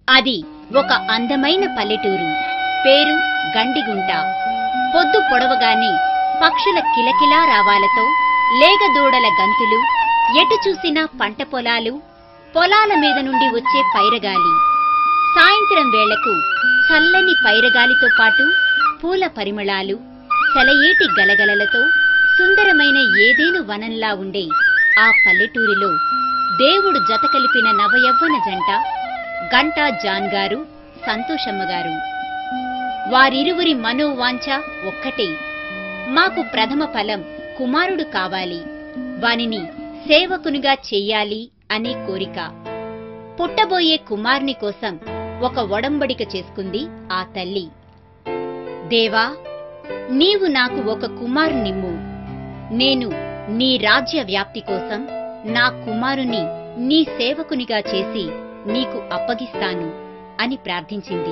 అది ఒక అందమైన పల్లెటూరు పేరు గండిగుంట పొద్దు పొడవగానే పక్షుల కిలకిలా రావాలతో లేగదూడల గంతులు ఎటు చూసినా పంట పొలాలు పొలాల మీద నుండి వచ్చే పైరగాలి సాయంత్రం వేళకు చల్లని పైరగాలితో పాటు పూల పరిమళాలు సెలయేటి గలగలలతో సుందరమైన ఏదేను వనంలా ఉండే ఆ పల్లెటూరిలో దేవుడు జత కలిపిన నవయవ్వన జంట గంటా జాన్ గారు సంతోషమ్మ గారు వారిరువురి మనోవాంఛ ఒక్కటే మాకు ప్రథమ ఫలం కుమారుడు కావాలి వానిని సేవకునిగా చెయ్యాలి అనే కోరిక పుట్టబోయే కుమారుని కోసం ఒక ఒడంబడిక చేసుకుంది ఆ తల్లి దేవా నీవు నాకు ఒక కుమారునిమ్ము నేను నీ రాజ్య వ్యాప్తి కోసం నా కుమారుని నీ సేవకునిగా చేసి నీకు అప్పగిస్తాను అని ప్రార్థించింది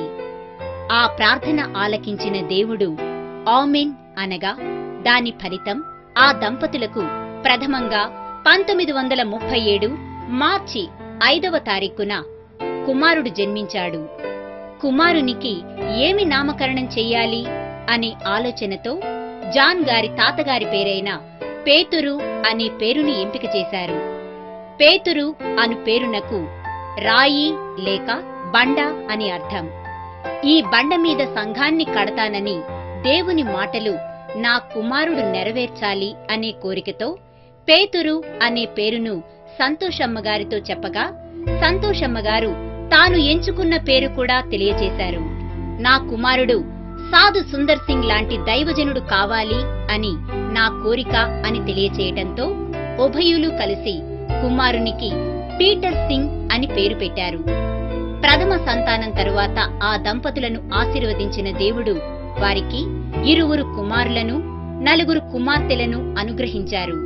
ఆ ప్రార్థన ఆలకించిన దేవుడు ఆమెన్ అనగా దాని ఫలితం ఆ దంపతులకు ప్రథమంగా పంతొమ్మిది వందల ముప్పై ఏడు మార్చి ఐదవ తారీఖున కుమారుడు జన్మించాడు కుమారునికి ఏమి నామకరణం చెయ్యాలి అనే ఆలోచనతో జాన్ గారి తాతగారి పేరైన పేతురు అనే పేరుని ఎంపిక చేశారు పేతురు అను పేరునకు రాయి లేక బండ అని అర్థం ఈ బండ మీద సంఘాన్ని కడతానని దేవుని మాటలు నా కుమారుడు నెరవేర్చాలి అనే కోరికతో పేతురు అనే పేరును సంతోషమ్మ గారితో చెప్పగా సంతోషమ్మ గారు తాను ఎంచుకున్న పేరు కూడా తెలియచేశారు నా కుమారుడు సాధు సుందర్ సింగ్ లాంటి దైవజనుడు కావాలి అని నా కోరిక అని తెలియచేయటంతో ఉభయులు కలిసి కుమారునికి పీటర్ సింగ్ అని పేరు పెట్టారు ప్రథమ సంతానం తరువాత ఆ దంపతులను ఆశీర్వదించిన దేవుడు వారికి ఇరువురు కుమారులను నలుగురు కుమార్తెలను అనుగ్రహించారు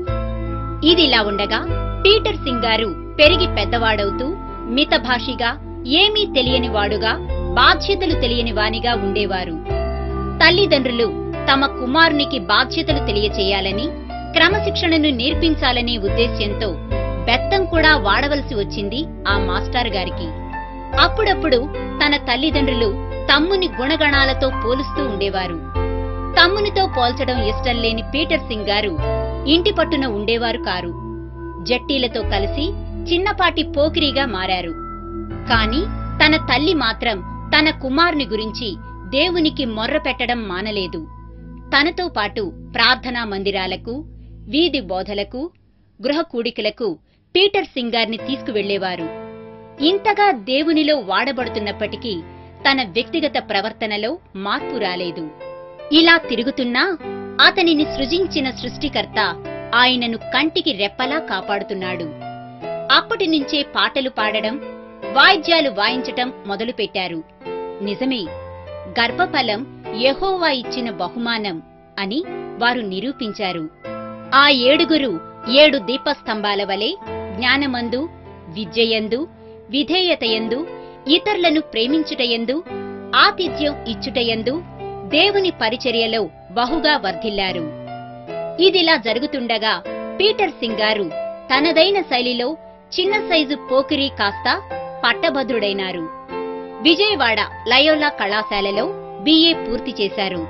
ఇదిలా ఉండగా పీటర్ సింగ్ గారు పెరిగి పెద్దవాడవుతూ మితభాషిగా ఏమీ తెలియని వాడుగా బాధ్యతలు తెలియని వానిగా ఉండేవారు తల్లిదండ్రులు తమ కుమారునికి బాధ్యతలు తెలియచేయాలని క్రమశిక్షణను నేర్పించాలనే ఉద్దేశ్యంతో బెత్తం కూడా వాడవలసి వచ్చింది ఆ మాస్టర్ గారికి అప్పుడప్పుడు తన తల్లిదండ్రులు తమ్ముని గుణగణాలతో పోలుస్తూ ఉండేవారు తమ్మునితో పోల్చడం ఇష్టం లేని పీటర్ సింగ్ గారు ఇంటి పట్టున ఉండేవారు కారు జట్టీలతో కలిసి చిన్నపాటి పోకిరీగా మారారు కాని తన తల్లి మాత్రం తన కుమారుని గురించి దేవునికి మొర్ర పెట్టడం మానలేదు తనతో పాటు ప్రార్థనా మందిరాలకు వీధి బోధలకు గృహ కూడికలకు పీటర్ సింగ్ గారిని తీసుకువెళ్లేవారు ఇంతగా దేవునిలో వాడబడుతున్నప్పటికీ తన వ్యక్తిగత ప్రవర్తనలో మార్పు రాలేదు ఇలా తిరుగుతున్నా అతనిని సృజించిన సృష్టికర్త ఆయనను కంటికి రెప్పలా కాపాడుతున్నాడు అప్పటి నుంచే పాటలు పాడడం వాయిద్యాలు వాయించటం మొదలుపెట్టారు నిజమే గర్భఫలం యెహోవా ఇచ్చిన బహుమానం అని వారు నిరూపించారు ఆ ఏడుగురు ఏడు దీపస్తంభాల వలె జ్ఞానమందు విద్యయందు విధేయతయందు ఇతరులను ప్రేమించుటయందు ఆతిథ్యం ఇచ్చుటయందు దేవుని పరిచర్యలో బహుగా వర్ధిల్లారు ఇదిలా జరుగుతుండగా పీటర్ సింగ్ గారు తనదైన శైలిలో చిన్న సైజు పోకిరీ కాస్త పట్టభద్రుడైనారు విజయవాడ లయోలా కళాశాలలో బిఏ పూర్తి చేశారు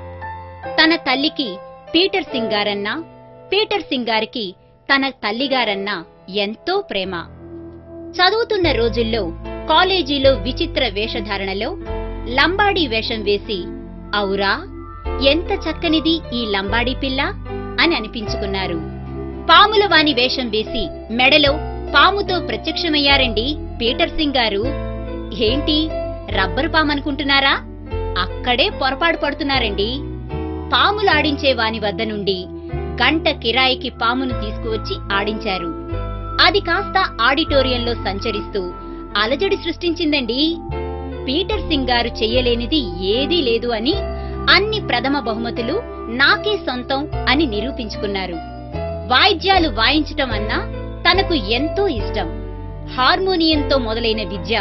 తన తల్లికి పీటర్ సింగ్ గారన్నా పీటర్ సింగ్ గారికి తన తల్లిగారన్నా ఎంతో ప్రేమ చదువుతున్న రోజుల్లో కాలేజీలో విచిత్ర వేషధారణలో లంబాడీ వేషం వేసి ఔరా ఎంత చక్కనిది ఈ లంబాడీ పిల్ల అని అనిపించుకున్నారు పాములవాని వేషం వేసి మెడలో పాముతో ప్రత్యక్షమయ్యారండి పీటర్ సింగ్ గారు ఏంటి రబ్బరు పామనుకుంటున్నారా అక్కడే పొరపాటు పడుతున్నారండి పాములు ఆడించే వాని వద్ద నుండి గంట కిరాయికి పామును తీసుకువచ్చి ఆడించారు అది కాస్త ఆడిటోరియంలో సంచరిస్తూ అలజడి సృష్టించిందండి పీటర్ సింగ్ గారు చెయ్యలేనిది ఏదీ లేదు అని అన్ని ప్రథమ బహుమతులు నాకే సొంతం అని నిరూపించుకున్నారు వాయిద్యాలు వాయించటం అన్నా తనకు ఎంతో ఇష్టం హార్మోనియంతో మొదలైన విద్య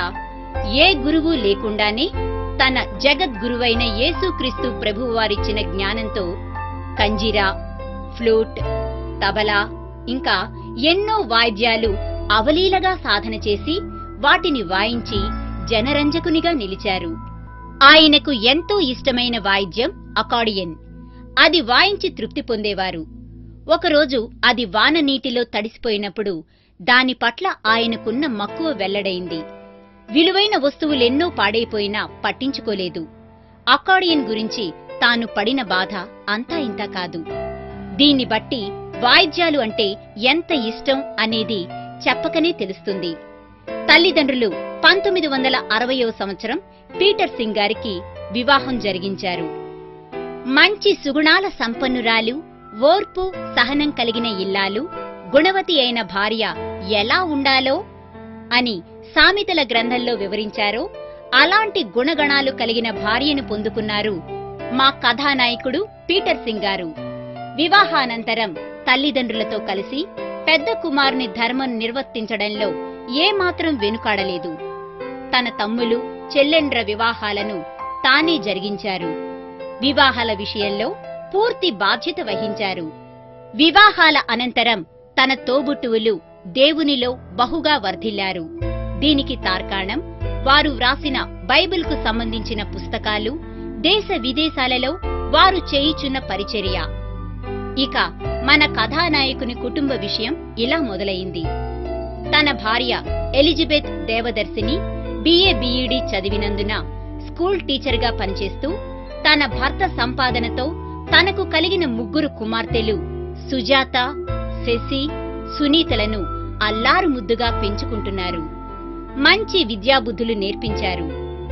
ఏ గురువు లేకుండానే తన జగద్గురువైన యేసుక్రీస్తు ప్రభువారిచ్చిన జ్ఞానంతో కంజిరా ఫ్లూట్ తబలా ఇంకా ఎన్నో వాయిద్యాలు అవలీలగా సాధన చేసి వాటిని వాయించి జనరంజకునిగా నిలిచారు ఆయనకు ఎంతో ఇష్టమైన వాయిద్యం అకార్డియన్ అది వాయించి తృప్తి పొందేవారు ఒకరోజు అది వాన నీటిలో తడిసిపోయినప్పుడు దాని పట్ల ఆయనకున్న మక్కువ వెల్లడైంది విలువైన వస్తువులెన్నో పాడైపోయినా పట్టించుకోలేదు అకార్డియన్ గురించి తాను పడిన బాధ అంతా ఇంతా కాదు దీన్ని బట్టి వాయిద్యాలు అంటే ఎంత ఇష్టం అనేది చెప్పకనే తెలుస్తుంది తల్లిదండ్రులు పంతొమ్మిది వందల అరవయో సంవత్సరం పీటర్ సింగ్ గారికి వివాహం జరిగించారు మంచి సుగుణాల సంపన్నురాలు ఓర్పు సహనం కలిగిన ఇల్లాలు గుణవతి అయిన భార్య ఎలా ఉండాలో అని సామెతల గ్రంథంలో వివరించారో అలాంటి గుణగణాలు కలిగిన భార్యను పొందుకున్నారు మా కథానాయకుడు పీటర్ సింగ్ గారు వివాహానంతరం తల్లిదండ్రులతో కలిసి పెద్ద కుమారుని ధర్మం నిర్వర్తించడంలో ఏమాత్రం వెనుకాడలేదు తన తమ్ములు చెల్లెండ్ర వివాహాలను తానే జరిగించారు వివాహాల విషయంలో పూర్తి బాధ్యత వహించారు వివాహాల అనంతరం తన తోబుట్టువులు దేవునిలో బహుగా వర్ధిల్లారు దీనికి తార్కాణం వారు వ్రాసిన బైబిల్కు సంబంధించిన పుస్తకాలు దేశ విదేశాలలో వారు చేయుచున్న పరిచర్య ఇక మన కథానాయకుని కుటుంబ విషయం ఇలా మొదలైంది తన భార్య ఎలిజబెత్ దేవదర్శిని బిఏ బిఈడి చదివినందున స్కూల్ టీచర్గా పనిచేస్తూ తన భర్త సంపాదనతో తనకు కలిగిన ముగ్గురు కుమార్తెలు సుజాత శశి సునీతలను అల్లారు ముద్దుగా పెంచుకుంటున్నారు మంచి విద్యాబుద్ధులు నేర్పించారు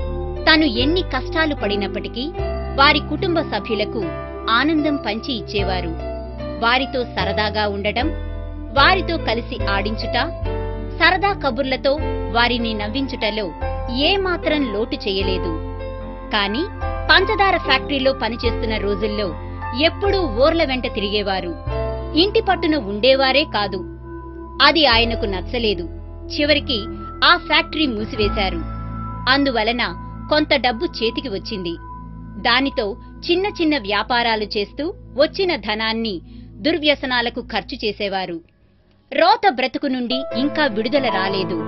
తను ఎన్ని కష్టాలు పడినప్పటికీ వారి కుటుంబ సభ్యులకు ఆనందం పంచి ఇచ్చేవారు వారితో సరదాగా ఉండటం వారితో కలిసి ఆడించుట సరదా కబుర్లతో వారిని నవ్వించుటలో ఏమాత్రం లోటు చేయలేదు కాని పంచదార ఫ్యాక్టరీలో పనిచేస్తున్న రోజుల్లో ఎప్పుడూ ఊర్ల వెంట తిరిగేవారు ఇంటి పట్టున ఉండేవారే కాదు అది ఆయనకు నచ్చలేదు చివరికి ఆ ఫ్యాక్టరీ మూసివేశారు అందువలన కొంత డబ్బు చేతికి వచ్చింది దానితో చిన్న చిన్న వ్యాపారాలు చేస్తూ వచ్చిన ధనాన్ని దుర్వ్యసనాలకు ఖర్చు చేసేవారు రోత బ్రతుకు నుండి ఇంకా విడుదల రాలేదు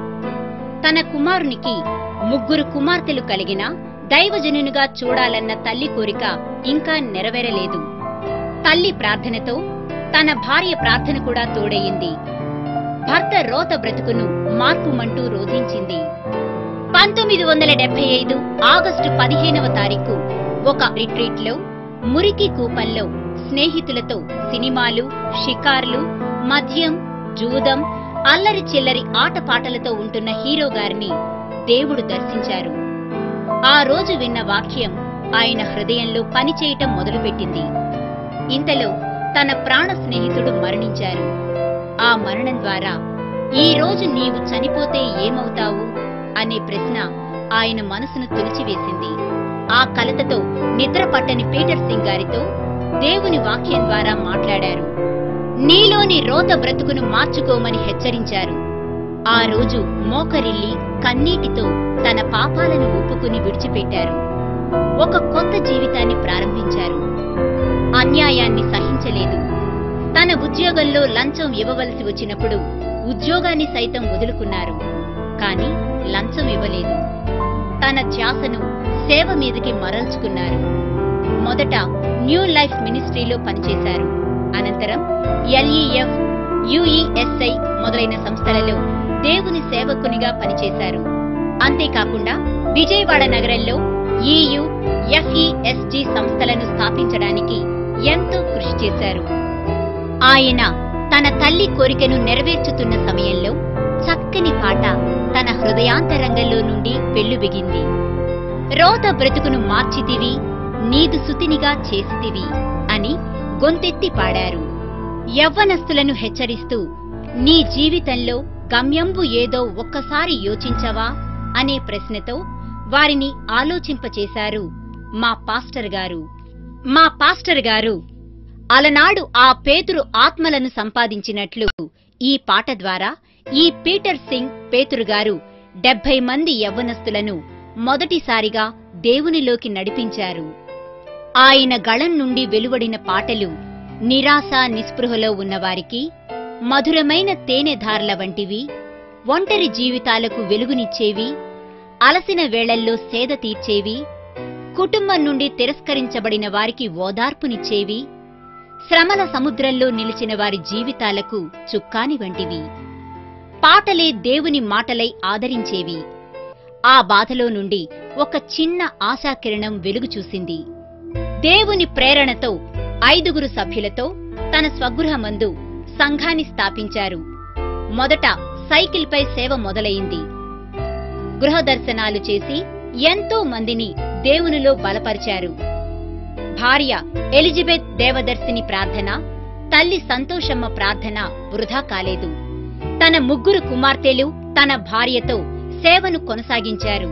తన కుమారునికి ముగ్గురు కుమార్తెలు కలిగిన దైవజనునిగా చూడాలన్న తల్లి కోరిక ఇంకా నెరవేరలేదు తల్లి ప్రార్థనతో తన భార్య ప్రార్థన కూడా తోడయింది భర్త రోత బ్రతుకును మార్పుమంటూ రోధించింది పంతొమ్మిది వందల డెబ్బై ఐదు ఆగస్టు పదిహేనవ తారీఖు ఒక రిట్రీట్లో మురికి కూపంలో స్నేహితులతో సినిమాలు షికార్లు మద్యం జూదం అల్లరి చిల్లరి ఆటపాటలతో ఉంటున్న హీరో గారిని దేవుడు దర్శించారు ఆ రోజు విన్న వాక్యం ఆయన హృదయంలో పనిచేయటం మొదలుపెట్టింది ఇంతలో తన ప్రాణ స్నేహితుడు మరణించారు ఆ మరణం ద్వారా ఈ రోజు నీవు చనిపోతే ఏమవుతావు అనే ప్రశ్న ఆయన మనసును తులిచివేసింది ఆ కలతతో నిద్ర పట్టని పీటర్ సింగ్ గారితో దేవుని వాక్యం ద్వారా మాట్లాడారు నీలోని రోత బ్రతుకును మార్చుకోమని హెచ్చరించారు ఆ రోజు మోకరిల్లి కన్నీటితో తన పాపాలను ఒప్పుకుని విడిచిపెట్టారు ఒక కొత్త జీవితాన్ని ప్రారంభించారు అన్యాయాన్ని సహించలేదు తన ఉద్యోగంలో లంచం ఇవ్వవలసి వచ్చినప్పుడు ఉద్యోగాన్ని సైతం వదులుకున్నారు కాని లంచం ఇవ్వలేదు తన ధ్యాసను సేవ మీదకి మరల్చుకున్నారు మొదట న్యూ లైఫ్ మినిస్ట్రీలో పనిచేశారు అనంతరం ఎల్ఈఎఫ్ యుఈఎస్ఐ మొదలైన సంస్థలలో దేవుని సేవకునిగా పనిచేశారు అంతేకాకుండా విజయవాడ నగరంలో ఈయు ఎఫ్ఈఎస్జి సంస్థలను స్థాపించడానికి ఎంతో కృషి చేశారు ఆయన తన తల్లి కోరికను నెరవేర్చుతున్న సమయంలో చక్కని పాట తన హృదయాంతరంగంలో నుండి పెళ్లుబిగింది రోత బ్రతుకును మార్చితివి నీదు సుతినిగా చేసితివి అని గొంతెత్తి పాడారు యవ్వనస్తులను హెచ్చరిస్తూ నీ జీవితంలో గమ్యంబు ఏదో ఒక్కసారి యోచించవా అనే ప్రశ్నతో వారిని ఆలోచింపచేశారు మా పాస్టర్ గారు మా పాస్టర్ గారు అలనాడు ఆ పేతురు ఆత్మలను సంపాదించినట్లు ఈ పాట ద్వారా ఈ పీటర్ సింగ్ పేతురు గారు డెబ్బై మంది యవ్వనస్తులను మొదటిసారిగా దేవునిలోకి నడిపించారు ఆయన గళం నుండి వెలువడిన పాటలు నిరాశ నిస్పృహలో ఉన్నవారికి మధురమైన తేనెధారల వంటివి ఒంటరి జీవితాలకు వెలుగునిచ్చేవి అలసిన వేళల్లో సేద తీర్చేవి కుటుంబం నుండి తిరస్కరించబడిన వారికి ఓదార్పునిచ్చేవి శ్రమల సముద్రంలో నిలిచిన వారి జీవితాలకు చుక్కాని వంటివి పాటలే దేవుని మాటలై ఆదరించేవి ఆ బాధలో నుండి ఒక చిన్న ఆశాకిరణం వెలుగు చూసింది దేవుని ప్రేరణతో ఐదుగురు సభ్యులతో తన స్వగృహమందు సంఘాన్ని స్థాపించారు మొదట సైకిల్పై సేవ మొదలైంది గృహ దర్శనాలు చేసి ఎంతో మందిని దేవునిలో బలపరిచారు భార్య ఎలిజబెత్ దేవదర్శిని ప్రార్థన తల్లి సంతోషమ్మ ప్రార్థన వృధా కాలేదు తన ముగ్గురు కుమార్తెలు తన భార్యతో సేవను కొనసాగించారు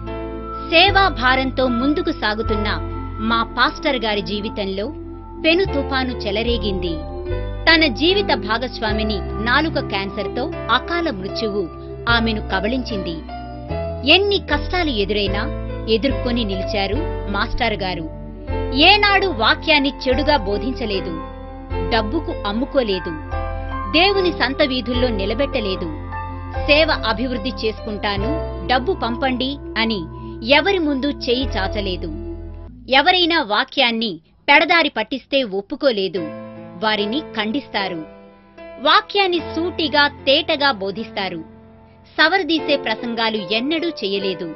సేవా భారంతో ముందుకు సాగుతున్న మా పాస్టర్ గారి జీవితంలో పెను తుఫాను చెలరేగింది తన జీవిత భాగస్వామిని నాలుక క్యాన్సర్తో అకాల మృత్యువు ఆమెను కబళించింది ఎన్ని కష్టాలు ఎదురైనా ఎదుర్కొని నిలిచారు మాస్టర్ గారు ఏనాడు వాక్యాన్ని చెడుగా బోధించలేదు డబ్బుకు అమ్ముకోలేదు దేవుని సంత వీధుల్లో నిలబెట్టలేదు సేవ అభివృద్ధి చేసుకుంటాను డబ్బు పంపండి అని ఎవరి ముందు చేయి చాచలేదు ఎవరైనా వాక్యాన్ని పెడదారి పట్టిస్తే ఒప్పుకోలేదు వారిని ఖండిస్తారు వాక్యాన్ని సూటిగా తేటగా బోధిస్తారు సవరదీసే ప్రసంగాలు ఎన్నడూ చేయలేదు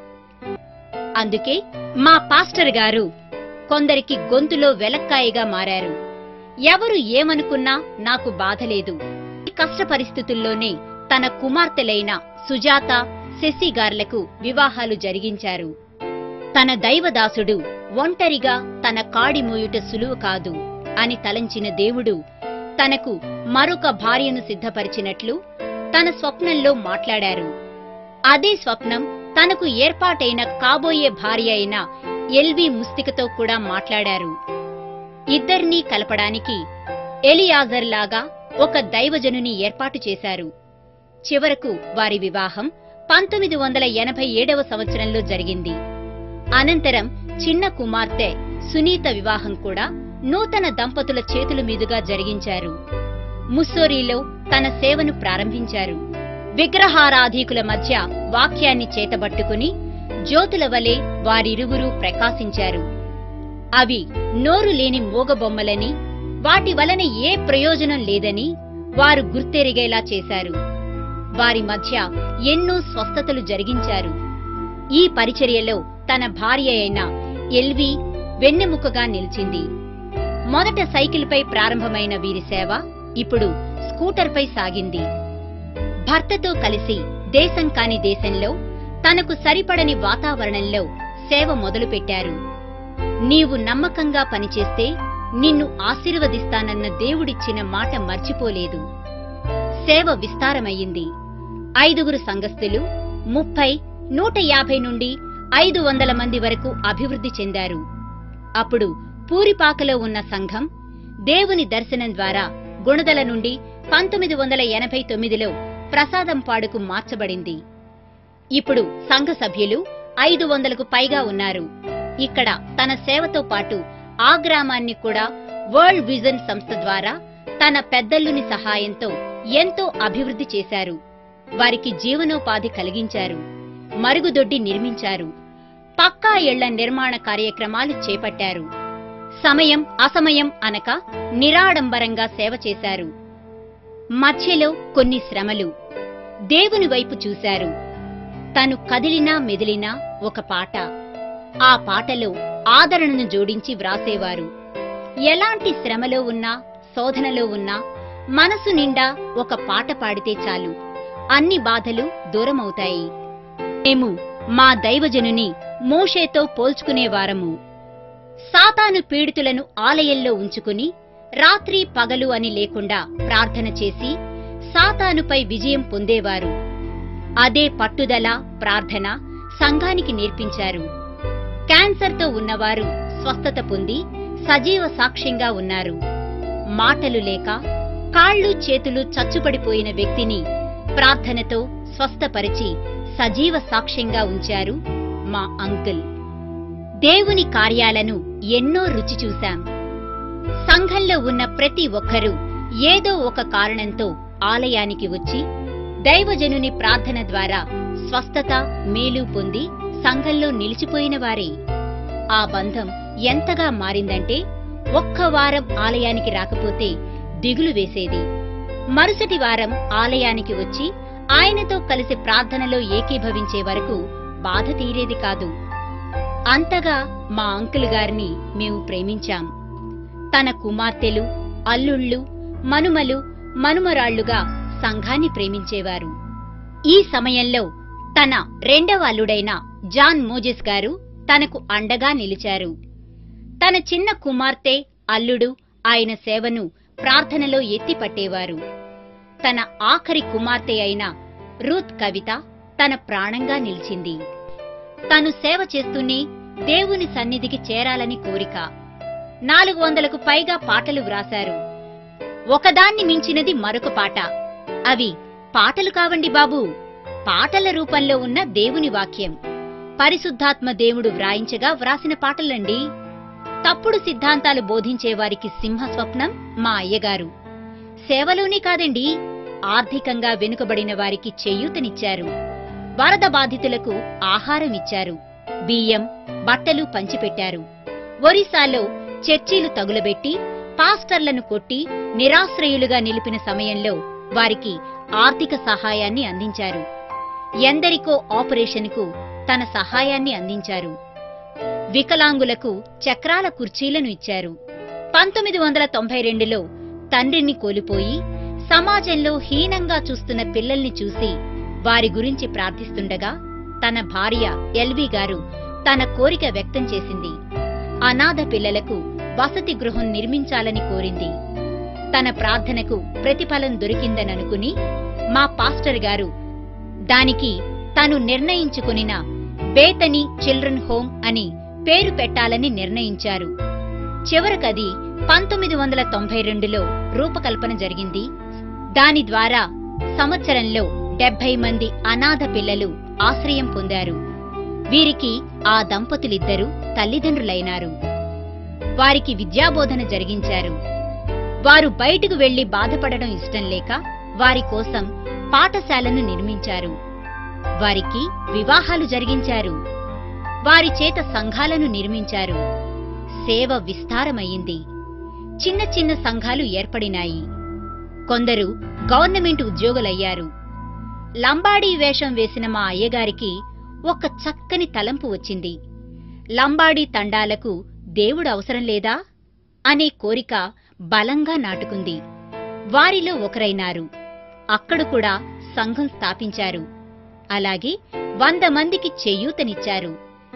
అందుకే మా పాస్టర్ గారు కొందరికి గొంతులో వెలక్కాయగా మారారు ఎవరు ఏమనుకున్నా నాకు బాధలేదు ఈ కష్ట పరిస్థితుల్లోనే తన కుమార్తెలైన సుజాత శశి గార్లకు వివాహాలు జరిగించారు తన దైవదాసుడు ఒంటరిగా తన కాడి మోయుట సులువు కాదు అని తలంచిన దేవుడు తనకు మరొక భార్యను సిద్ధపరిచినట్లు తన స్వప్నంలో మాట్లాడారు అదే స్వప్నం తనకు ఏర్పాటైన కాబోయే భార్య అయిన ఎల్వి ముస్తికతో కూడా మాట్లాడారు ఇద్దరినీ కలపడానికి ఎలియాజర్ లాగా ఒక దైవజనుని ఏర్పాటు చేశారు చివరకు వారి వివాహం పంతొమ్మిది వందల ఎనభై ఏడవ సంవత్సరంలో జరిగింది అనంతరం చిన్న కుమార్తె సునీత వివాహం కూడా నూతన దంపతుల చేతుల మీదుగా జరిగించారు ముస్సోరీలో తన సేవను ప్రారంభించారు విగ్రహారాధీకుల మధ్య వాక్యాన్ని చేతబట్టుకుని జ్యోతుల వలె వారిరువురూ ప్రకాశించారు అవి నోరు లేని మూగబొమ్మలని వాటి వలన ఏ ప్రయోజనం లేదని వారు గుర్తెరిగేలా చేశారు వారి మధ్య ఎన్నో స్వస్థతలు జరిగించారు ఈ పరిచర్యలో తన భార్య అయిన ఎల్వి వెన్నెముకగా నిలిచింది మొదట సైకిల్పై ప్రారంభమైన వీరి సేవ ఇప్పుడు స్కూటర్పై సాగింది భర్తతో కలిసి దేశం కాని దేశంలో తనకు సరిపడని వాతావరణంలో సేవ మొదలుపెట్టారు నీవు నమ్మకంగా పనిచేస్తే నిన్ను ఆశీర్వదిస్తానన్న దేవుడిచ్చిన మాట మర్చిపోలేదు సేవ విస్తారమయ్యింది ఐదుగురు సంఘస్థులు ముప్పై నూట యాభై నుండి ఐదు వందల మంది వరకు అభివృద్ధి చెందారు అప్పుడు పూరిపాకలో ఉన్న సంఘం దేవుని దర్శనం ద్వారా గుణదల నుండి పంతొమ్మిది వందల ఎనభై తొమ్మిదిలో ప్రసాదంపాడుకు మార్చబడింది ఇప్పుడు సంఘ సభ్యులు ఐదు వందలకు పైగా ఉన్నారు ఇక్కడ తన సేవతో పాటు ఆ గ్రామాన్ని కూడా వరల్డ్ విజన్ సంస్థ ద్వారా తన పెద్దల్లుని సహాయంతో ఎంతో అభివృద్ధి చేశారు వారికి జీవనోపాధి కలిగించారు మరుగుదొడ్డి నిర్మించారు పక్కా ఇళ్ల నిర్మాణ కార్యక్రమాలు చేపట్టారు సమయం అసమయం అనక నిరాడంబరంగా సేవ చేశారు మధ్యలో కొన్ని శ్రమలు దేవుని వైపు చూశారు తను కదిలినా మెదిలినా ఒక పాట ఆ పాటలో ఆదరణను జోడించి వ్రాసేవారు ఎలాంటి శ్రమలో ఉన్నా శోధనలో ఉన్నా మనసు నిండా ఒక పాట పాడితే చాలు అన్ని బాధలు దూరమవుతాయి మేము మా దైవజనుని మోషేతో పోల్చుకునేవారము సాతాను పీడితులను ఆలయంలో ఉంచుకుని రాత్రి పగలు అని లేకుండా ప్రార్థన చేసి సాతానుపై విజయం పొందేవారు అదే పట్టుదల ప్రార్థన సంఘానికి నేర్పించారు క్యాన్సర్తో ఉన్నవారు స్వస్థత పొంది సజీవ సాక్ష్యంగా ఉన్నారు మాటలు లేక కాళ్ళు చేతులు చచ్చుపడిపోయిన వ్యక్తిని ప్రార్థనతో స్వస్థపరిచి సజీవ సాక్ష్యంగా ఉంచారు మా అంకుల్ దేవుని కార్యాలను ఎన్నో రుచి చూశాం సంఘంలో ఉన్న ప్రతి ఒక్కరూ ఏదో ఒక కారణంతో ఆలయానికి వచ్చి దైవజనుని ప్రార్థన ద్వారా స్వస్థత మేలు పొంది సంఘంలో నిలిచిపోయిన వారే ఆ బంధం ఎంతగా మారిందంటే ఒక్క వారం ఆలయానికి రాకపోతే దిగులు వేసేది మరుసటి వారం ఆలయానికి వచ్చి ఆయనతో కలిసి ప్రార్థనలో ఏకీభవించే వరకు బాధ తీరేది కాదు అంతగా మా అంకుల్ గారిని మేము ప్రేమించాం తన కుమార్తెలు అల్లుళ్ళు మనుమలు మనుమరాళ్లుగా సంఘాన్ని ప్రేమించేవారు ఈ సమయంలో తన రెండవ అల్లుడైన జాన్ మోజెస్ గారు తనకు అండగా నిలిచారు తన చిన్న కుమార్తె అల్లుడు ఆయన సేవను ప్రార్థనలో ఎత్తిపట్టేవారు తన ఆఖరి కుమార్తె అయిన రూత్ కవిత తన ప్రాణంగా నిలిచింది తను సేవ చేస్తూనే దేవుని సన్నిధికి చేరాలని కోరిక నాలుగు వందలకు పైగా పాటలు వ్రాశారు ఒకదాన్ని మించినది మరొక పాట అవి పాటలు కావండి బాబూ పాటల రూపంలో ఉన్న దేవుని వాక్యం పరిశుద్ధాత్మ దేవుడు వ్రాయించగా వ్రాసిన పాటలండి తప్పుడు సిద్ధాంతాలు బోధించే వారికి సింహ స్వప్నం మా అయ్యగారు సేవలోనే కాదండి ఆర్థికంగా వెనుకబడిన వారికి చేయూతనిచ్చారు వరద బాధితులకు ఆహారం ఇచ్చారు బియ్యం బట్టలు పంచిపెట్టారు ఒరిస్సాలో చర్చీలు తగులబెట్టి పాస్టర్లను కొట్టి నిరాశ్రయులుగా నిలిపిన సమయంలో వారికి ఆర్థిక సహాయాన్ని అందించారు ఎందరికో ఆపరేషన్కు తన సహాయాన్ని అందించారు వికలాంగులకు చక్రాల కుర్చీలను ఇచ్చారు పంతొమ్మిది వందల తొంభై రెండులో తండ్రిని కోల్పోయి సమాజంలో హీనంగా చూస్తున్న పిల్లల్ని చూసి వారి గురించి ప్రార్థిస్తుండగా తన భార్య ఎల్వి గారు తన కోరిక వ్యక్తం చేసింది అనాథ పిల్లలకు వసతి గృహం నిర్మించాలని కోరింది తన ప్రార్థనకు ప్రతిఫలం దొరికిందననుకుని మా పాస్టర్ గారు దానికి తను నిర్ణయించుకునిన బేతని చిల్డ్రన్ హోమ్ అని పేరు పెట్టాలని నిర్ణయించారు చివరకది పంతొమ్మిది వందల తొంభై రెండులో రూపకల్పన జరిగింది దాని ద్వారా సంవత్సరంలో డెబ్బై మంది అనాథ పిల్లలు ఆశ్రయం పొందారు వీరికి ఆ దంపతులిద్దరూ తల్లిదండ్రులైనారు వారికి విద్యాబోధన జరిగించారు వారు బయటకు వెళ్లి బాధపడడం ఇష్టం లేక వారి కోసం పాఠశాలను నిర్మించారు వారికి వివాహాలు జరిగించారు వారి చేత సంఘాలను నిర్మించారు సేవ విస్తారమయ్యింది చిన్న చిన్న సంఘాలు ఏర్పడినాయి కొందరు గవర్నమెంట్ ఉద్యోగులయ్యారు లంబాడీ వేషం వేసిన మా అయ్యగారికి ఒక చక్కని తలంపు వచ్చింది లంబాడీ తండాలకు దేవుడు అవసరం లేదా అనే కోరిక బలంగా నాటుకుంది వారిలో ఒకరైనారు అక్కడ కూడా సంఘం స్థాపించారు అలాగే వంద మందికి చేయూతనిచ్చారు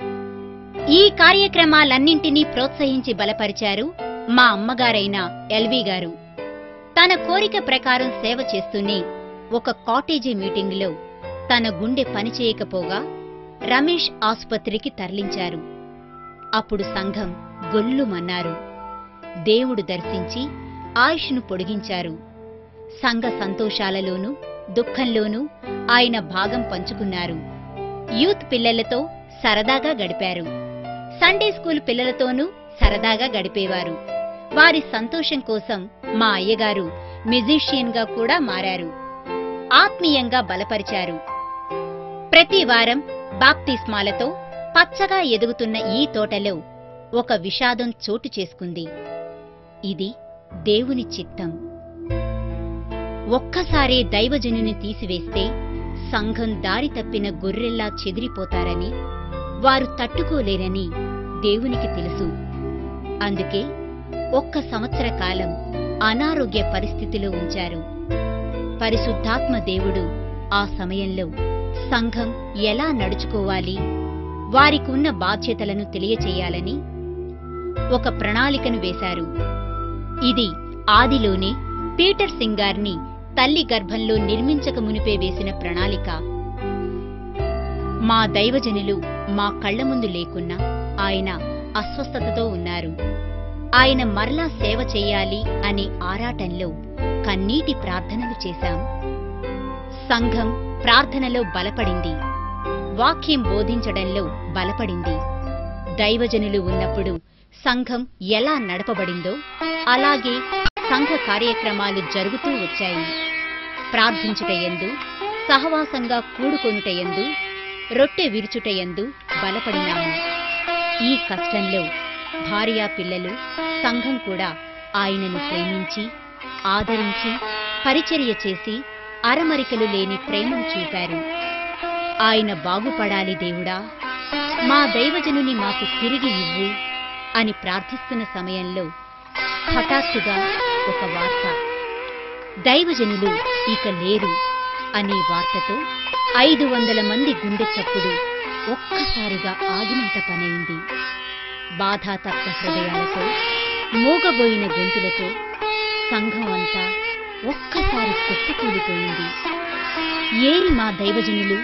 ఈ కార్యక్రమాలన్నింటినీ ప్రోత్సహించి బలపరిచారు మా అమ్మగారైన ఎల్వి గారు తన కోరిక ప్రకారం సేవ చేస్తూనే ఒక కాటేజీ మీటింగులో తన గుండె పనిచేయకపోగా రమేష్ ఆసుపత్రికి తరలించారు అప్పుడు సంఘం గొల్లుమన్నారు దేవుడు దర్శించి ఆయుష్ను పొడిగించారు సంఘ సంతోషాలలోనూ దుఃఖంలోనూ ఆయన భాగం పంచుకున్నారు యూత్ పిల్లలతో సరదాగా గడిపారు సండే స్కూల్ పిల్లలతోనూ సరదాగా గడిపేవారు వారి సంతోషం కోసం మా అయ్యగారు మ్యూజిషియన్ గా కూడా మారారు ఆత్మీయంగా బలపరిచారు ప్రతి వారం బాప్తిస్మాలతో పచ్చగా ఎదుగుతున్న ఈ తోటలో ఒక విషాదం చోటు చేసుకుంది ఇది దేవుని చిత్తం ఒక్కసారే దైవజనుని తీసివేస్తే సంఘం దారి తప్పిన గొర్రెల్లా చెదిరిపోతారని వారు తట్టుకోలేరని దేవునికి తెలుసు అందుకే ఒక్క సంవత్సర కాలం అనారోగ్య పరిస్థితిలో ఉంచారు పరిశుద్ధాత్మ దేవుడు ఆ సమయంలో సంఘం ఎలా నడుచుకోవాలి వారికున్న బాధ్యతలను తెలియచేయాలని ఒక ప్రణాళికను వేశారు ఇది ఆదిలోనే పీటర్ సింగ్ గారిని తల్లి గర్భంలో నిర్మించక మునిపే వేసిన ప్రణాళిక మా దైవజనులు మా కళ్ల ముందు లేకున్నా ఆయన అస్వస్థతతో ఉన్నారు ఆయన మరలా సేవ చెయ్యాలి అనే ఆరాటంలో కన్నీటి ప్రార్థనలు చేశాం సంఘం ప్రార్థనలో బలపడింది వాక్యం బోధించడంలో బలపడింది దైవజనులు ఉన్నప్పుడు సంఘం ఎలా నడపబడిందో అలాగే సంఘ కార్యక్రమాలు జరుగుతూ వచ్చాయి ప్రార్థించుట ఎందు సహవాసంగా కూడుకొనుటయందు రొట్టె విరుచుటయందు బలపడినాము ఈ కష్టంలో భార్యా పిల్లలు సంఘం కూడా ఆయనను ప్రేమించి ఆదరించి పరిచర్య చేసి అరమరికలు లేని ప్రేమను చూపారు ఆయన బాగుపడాలి దేవుడా మా దైవజనుని మాకు తిరిగి ఇవ్వు అని ప్రార్థిస్తున్న సమయంలో హఠాత్తుగా ఒక వార్త దైవజనులు ఇక లేరు అనే వార్తతో ఐదు వందల మంది గుండె చప్పుడు ఒక్కసారిగా ఆగినంత పనైంది బాధాతప్త హృదయాలతో మూగబోయిన గొంతులతో సంఘం అంతా ఒక్కసారి కుప్పకూలిపోయింది ఏరి మా దైవజనులు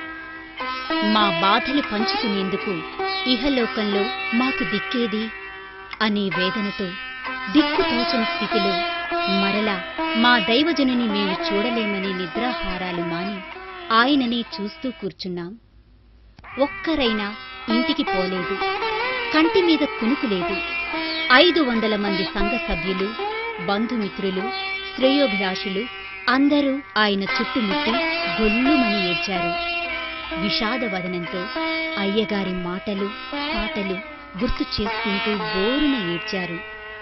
మా బాధలు పంచుకునేందుకు ఇహలోకంలో మాకు దిక్కేది అనే వేదనతో దిక్కుతోచని స్థితిలో మరలా మా దైవజనుని మేము చూడలేమని నిద్రాహారాలు మాని ఆయననే చూస్తూ కూర్చున్నాం ఒక్కరైనా ఇంటికి పోలేదు కంటి మీద కునుకు లేదు ఐదు వందల మంది సంఘ సభ్యులు బంధుమిత్రులు శ్రేయోభిలాషులు అందరూ ఆయన చుట్టుముట్టి గొల్లుమని ఏడ్చారు విషాదవదనంతో అయ్యగారి మాటలు పాటలు గుర్తు చేసుకుంటూ బోరున ఏడ్చారు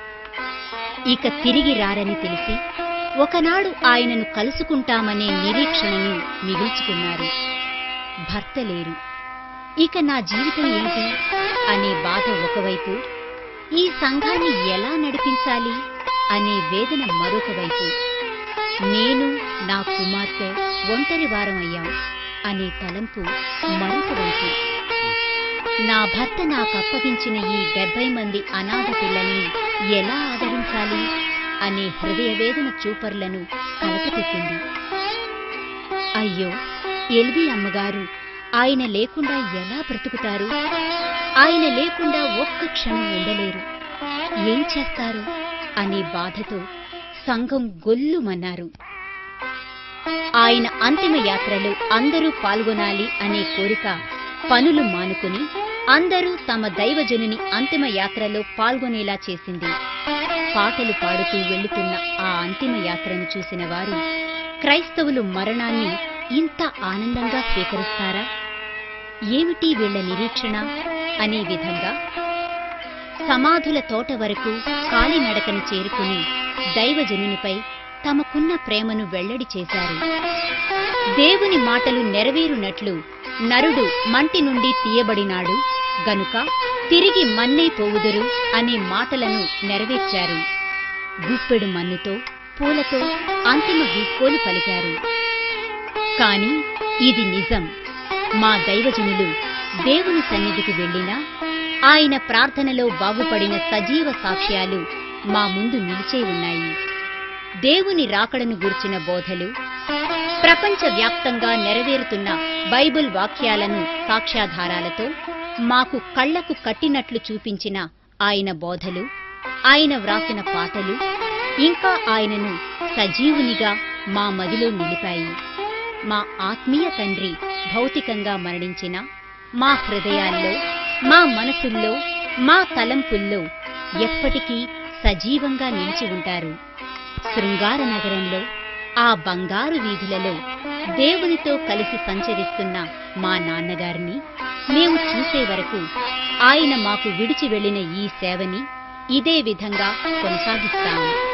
ఇక తిరిగి రారని తెలిసి ఒకనాడు ఆయనను కలుసుకుంటామనే నిరీక్షణను మిగుల్చుకున్నారు భర్త లేరు ఇక నా జీవితం ఏంటి అనే బాధ ఒకవైపు ఈ సంఘాన్ని ఎలా నడిపించాలి అనే వేదన మరొక వైపు నేను నా కుమార్తె ఒంటరి వారం అయ్యాం అనే తలంపు మరొక వైపు నా భర్త నాకు అప్పగించిన ఈ డెబ్బై మంది అనాథ పిల్లల్ని ఎలా ఆదరించాలి అనే హృదయ వేదన చూపర్లను కలతపెట్టింది అయ్యో ఎల్వి అమ్మగారు ఆయన లేకుండా ఎలా బ్రతుకుతారు ఆయన లేకుండా ఒక్క క్షణం ఉండలేరు ఏం చేస్తారు అనే బాధతో సంఘం గొల్లుమన్నారు ఆయన అంతిమ యాత్రలో అందరూ పాల్గొనాలి అనే కోరిక పనులు మానుకుని అందరూ తమ దైవజనుని అంతిమ యాత్రలో పాల్గొనేలా చేసింది పాటలు పాడుతూ వెళ్లుతున్న ఆ అంతిమ యాత్రను చూసిన వారు క్రైస్తవులు మరణాన్ని ఇంత ఆనందంగా స్వీకరిస్తారా ఏమిటి వీళ్ల నిరీక్షణ అనే విధంగా సమాధుల తోట వరకు కాలినడకను చేరుకుని దైవజనునిపై తమకున్న ప్రేమను వెల్లడి చేశారు దేవుని మాటలు నెరవేరునట్లు నరుడు మంటి నుండి తీయబడినాడు గనుక తిరిగి మన్నే పోవుదురు అనే మాటలను నెరవేర్చారు గుప్పెడు మన్నుతో పూలతో అంతిమ వీడ్కోలు పలికారు కాని ఇది నిజం మా దైవజనులు దేవుని సన్నిధికి వెళ్ళినా ఆయన ప్రార్థనలో బాగుపడిన సజీవ సాక్ష్యాలు మా ముందు నిలిచే ఉన్నాయి దేవుని రాకడను గూర్చిన బోధలు ప్రపంచవ్యాప్తంగా నెరవేరుతున్న బైబిల్ వాక్యాలను సాక్ష్యాధారాలతో మాకు కళ్లకు కట్టినట్లు చూపించిన ఆయన బోధలు ఆయన వ్రాసిన పాటలు ఇంకా ఆయనను సజీవునిగా మా మదిలో నిలిపాయి మా ఆత్మీయ తండ్రి భౌతికంగా మరణించిన మా హృదయాల్లో మా మనసుల్లో మా తలంపుల్లో ఎప్పటికీ సజీవంగా నిలిచి ఉంటారు శృంగార నగరంలో ఆ బంగారు వీధులలో దేవునితో కలిసి సంచరిస్తున్న మా నాన్నగారిని మేము చూసే వరకు ఆయన మాకు విడిచి వెళ్లిన ఈ సేవని ఇదే విధంగా కొనసాగిస్తాము